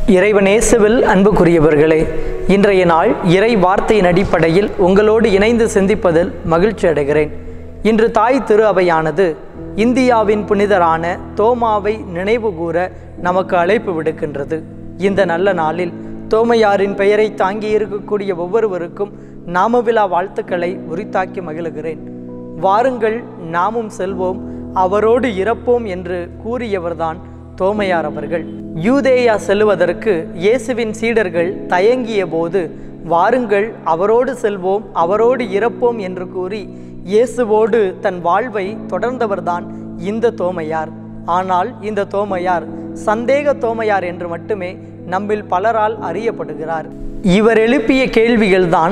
இறைவனேசுவில் அன்புக்குரியவர்களே இன்றைய நாள் இறை வார்த்தையின் அடிப்படையில் உங்களோடு இணைந்து சிந்திப்பதில் மகிழ்ச்சி அடைகிறேன் இன்று தாய் திரு அவையானது இந்தியாவின் புனிதரான தோமாவை நினைவு கூற நமக்கு அழைப்பு விடுக்கின்றது இந்த நல்ல நாளில் தோமையாரின் பெயரை தாங்கி இருக்கக்கூடிய ஒவ்வொருவருக்கும் நாமவிழா வாழ்த்துக்களை உரித்தாக்கி மகிழுகிறேன் வாருங்கள் நாமும் செல்வோம் அவரோடு இறப்போம் என்று கூறியவர்தான் தோமையார் அவர்கள் யூதேயா செல்வதற்கு இயேசுவின் சீடர்கள் தயங்கிய போது வாருங்கள் அவரோடு செல்வோம் அவரோடு இறப்போம் என்று கூறி இயேசுவோடு தன் வாழ்வை தொடர்ந்தவர்தான் இந்த தோமையார் ஆனால் இந்த தோமையார் சந்தேக தோமையார் என்று மட்டுமே நம்மில் பலரால் அறியப்படுகிறார் இவர் எழுப்பிய கேள்விகள்தான்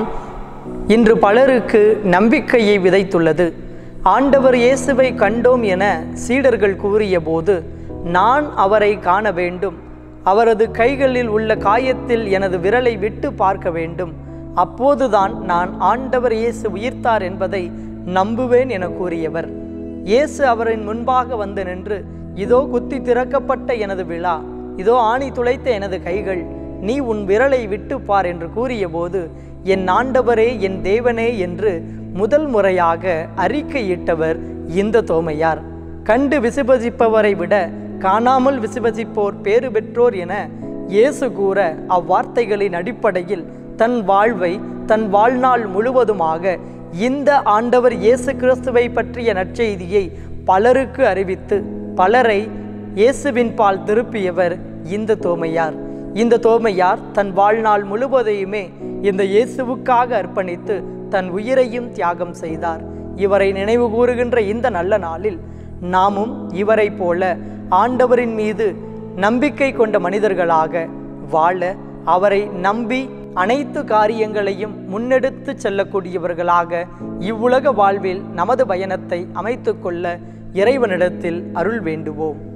இன்று பலருக்கு நம்பிக்கையை விதைத்துள்ளது ஆண்டவர் இயேசுவை கண்டோம் என சீடர்கள் கூறிய போது நான் அவரை காண வேண்டும் அவரது கைகளில் உள்ள காயத்தில் எனது விரலை விட்டு பார்க்க வேண்டும் அப்போதுதான் நான் ஆண்டவர் இயேசு உயிர்த்தார் என்பதை நம்புவேன் என கூறியவர் இயேசு அவரின் முன்பாக வந்து நின்று இதோ குத்தி திறக்கப்பட்ட எனது விழா இதோ ஆணி துளைத்த எனது கைகள் நீ உன் விரலை விட்டு பார் என்று கூறியபோது என் ஆண்டவரே என் தேவனே என்று முதல் முறையாக அறிக்கையிட்டவர் இந்த தோமையார் கண்டு விசுவசிப்பவரை விட காணாமல் விசுவசிப்போர் பேறு பெற்றோர் என இயேசு கூற அவ்வார்த்தைகளின் அடிப்படையில் தன் வாழ்வை தன் வாழ்நாள் முழுவதுமாக இந்த ஆண்டவர் இயேசு கிறிஸ்துவை பற்றிய நற்செய்தியை பலருக்கு அறிவித்து பலரை இயேசுவின் பால் திருப்பியவர் இந்த தோமையார் இந்த தோமையார் தன் வாழ்நாள் முழுவதையுமே இந்த இயேசுவுக்காக அர்ப்பணித்து தன் உயிரையும் தியாகம் செய்தார் இவரை நினைவு கூறுகின்ற இந்த நல்ல நாளில் நாமும் இவரை போல ஆண்டவரின் மீது நம்பிக்கை கொண்ட மனிதர்களாக வாழ அவரை நம்பி அனைத்து காரியங்களையும் முன்னெடுத்து செல்லக்கூடியவர்களாக இவ்வுலக வாழ்வில் நமது பயணத்தை அமைத்துக்கொள்ள இறைவனிடத்தில் அருள் வேண்டுவோம்